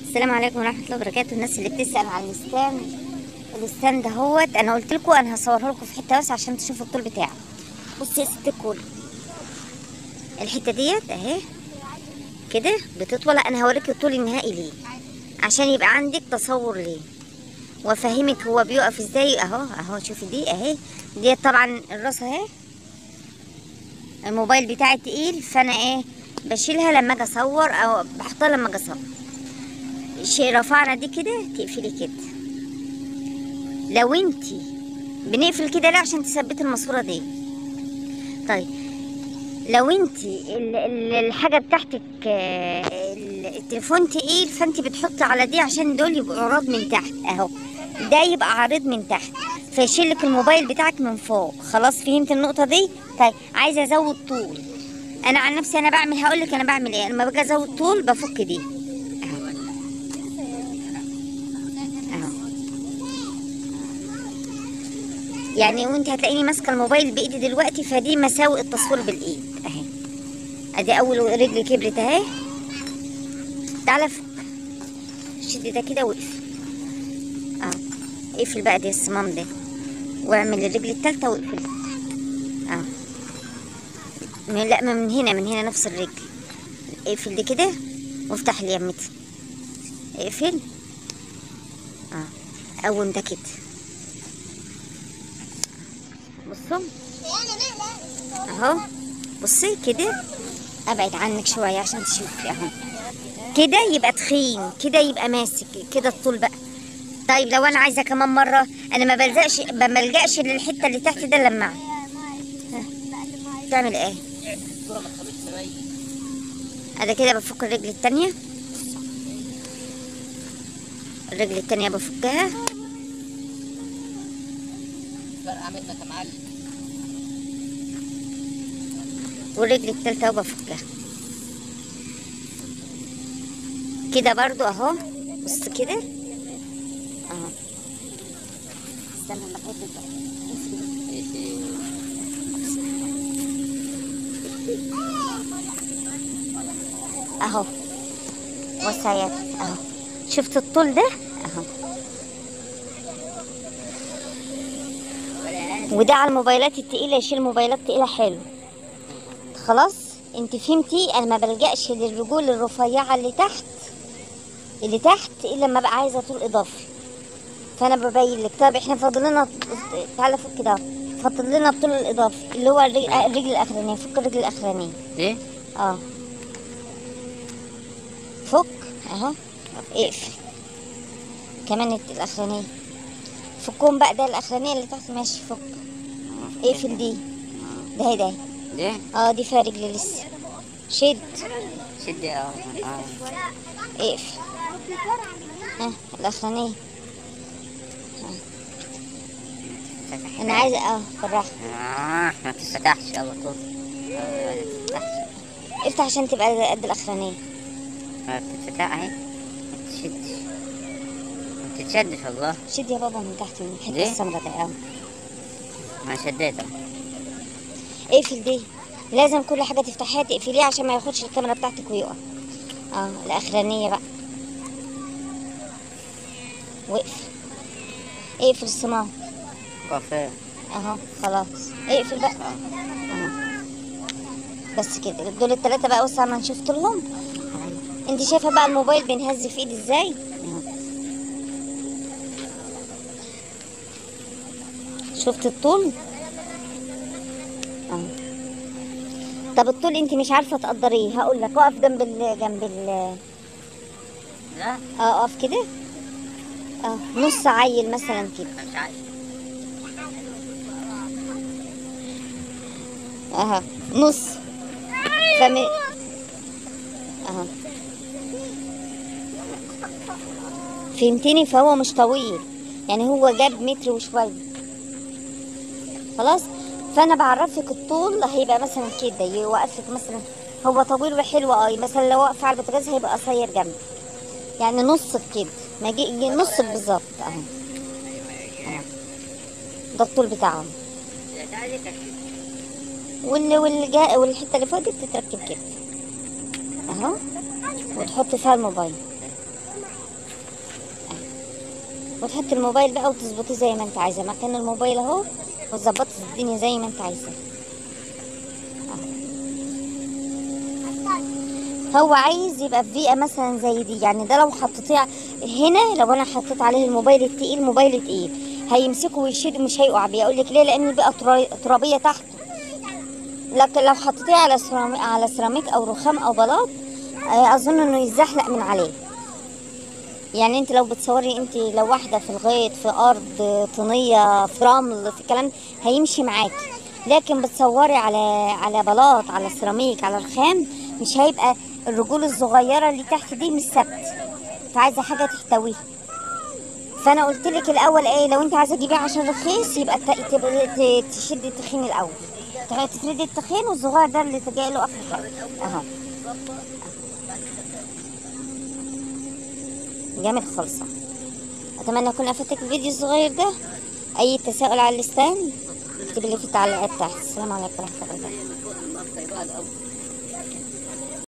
السلام عليكم ورحمه الله وبركاته الناس اللي بتسال على الستاند الستاند دهوت انا قلت لكم انا هصوره لكم في حته بس عشان تشوفوا الطول بتاعه بصي يا ست الكل الحته ديت اهي كده بتطول لا، انا هوريك الطول النهائي ليه عشان يبقى عندك تصور ليه وافهمك هو بيقف ازاي اهو اهو شوفي دي اهي ديت طبعا الراس اهي الموبايل بتاعي تقيل فانا ايه بشيلها لما اجي اصور او بحطها لما اجي اصور شيء رفعنا دي كده تقفلي كده لو انتي بنقفل كده ليه عشان تثبتي الماسوره دي طيب لو انتي ال- ال- الحاجه بتاعتك آه، ال- التليفون تقيل فانتي بتحطي على دي عشان دول يبقوا عراض من تحت اهو ده يبقى عريض من تحت فيشيلك الموبايل بتاعك من فوق خلاص فهمت النقطه دي طيب عايزه ازود طول انا عن نفسي انا بعمل هقول لك انا بعمل ايه لما باجي ازود طول بفك دي اهو اهو يعني وانت هتلاقيني ماسكه الموبايل بايدي دلوقتي فدي مساوئ التصوير بالايد اهي ادي اول رجل كبرت اهي تعالى فك شد ده كده واقفل اه اقفل بقى دي الصمام ده واعمل الرجل التالتة واقفل اه من لا من هنا من هنا نفس الرجل اقفل دي كده وافتح اليمتي اقفل اه قوم ده كده بصوا اهو بصي كده ابعد عنك شويه عشان تشوفي اهو كده يبقى تخين كده يبقى ماسك كده الطول بقى طيب لو انا عايزه كمان مره انا ما بلزقش ما بلجاش للحته اللي تحت ده لما ها. تعمل ايه انا كده بفك الرجل التانية الرجل التانية بفكها فرقع منك يا معلم والرجل التالتة بفكها كده برضو اهو بص كده اهو استنى لما تحط اهو وسعيات اهو شفت الطول ده اهو وده على الموبايلات التقيلة يشيل موبايلات تقيلة حلو خلاص انت فهمتي انا ما بلجأش للرجول الرفيعة اللي تحت اللي تحت الا لما بقى عايزة طول اضافي فانا ببين لك طب احنا فاضل لنا تعالى فك كده فاضل لنا الطول الاضافي اللي هو الرجل, الرجل الاخرانية فك الرجل الاخرانية ايه اه فك اهو اقفل كمان الت- الاخرانية فكهم بقى ده الاخرانية اللي تحت ماشي فك اقفل دي ده هي ده ليه اه دي فيها رجل لسه شد شد اه اه اقفل ها الاخرانية تفتح. انا عايزة اه بالراحة آه، ما تفتحش على طول آه، ما تفتحش افتح عشان تبقى قد الاخرانية ما بتتفتح اهي ما تشدش ما تتشدش والله شد يا بابا من تحت من الحتة ليه؟ السمرا ده اه ما شديته اقفل دي لازم كل حاجة تفتحيها تقفليها عشان ما ياخدش الكاميرا بتاعتك ويقع اه الاخرانية بقى واقفل اقفل الصمام كافيه اهو خلاص اقفل بقى اهو بس كده دول التلاتة بقى وسع ما نشوف طولهم انت شايفة بقى الموبايل بينهز في ايدي ازاي اهو. شفت الطول اهو طب الطول انت مش عارفة تقدريه هقول لك اقف جنب ال جنب ال لا اه اقف كده اه نص عيل مثلا كده مش عايز اها نص فمن اها فهمتني فهو مش طويل يعني هو جاب متر وشوية خلاص فانا بعرفك الطول هيبقى مثلا كده يوقفك مثلا هو طويل وحلو اه مثلا لو واقف على البوتاجاز هيبقى قصير جنبي يعني نصك كده ما يجي يجي نصك بالظبط اهو أهو. ده الطول بتاعهم وال والجا والحته اللي فوق دي بتتركب كده اهو وتحط فيها الموبايل وتحط الموبايل بقى وتظبطيه زي ما انت عايزه مكان الموبايل اهو وتظبطي الدنيا زي ما انت عايزه هو عايز يبقى في بيئة مثلا زي دي يعني ده لو حطيتيه هنا لو انا حطيت عليه الموبايل التقيل موبايل تقيل هيمسكه ويشيل مش هيقع بيه اقول لك ليه لان البيئة ترا- ترابية تحته لكن لو حطيتيه على سيراميك على سيراميك او رخام او بلاط آه، اظن انه يتزحلق من عليه يعني انت لو بتصوري انت لو واحده في الغيط في ارض طينيه في رمل في الكلام هيمشي معاكي لكن بتصوري على على بلاط على سيراميك على رخام مش هيبقى الرجول الصغيره اللي تحت دي مش ثابت فعايزه حاجه تحتويه فانا قلت لك الاول ايه لو انت عايزه تجيبيه عشان رخيص يبقى ت- تبقى ت- تشدي التخين الاول تخ- تفردي التخين والصغير ده اللي تجي له اخر حاجه اهو جامد خالصة اتمنى اكون افدتك الفيديو الصغير ده اي تساؤل على اللسان اكتب لي في التعليقات تحت السلام عليكم ورحمه الله وبركاته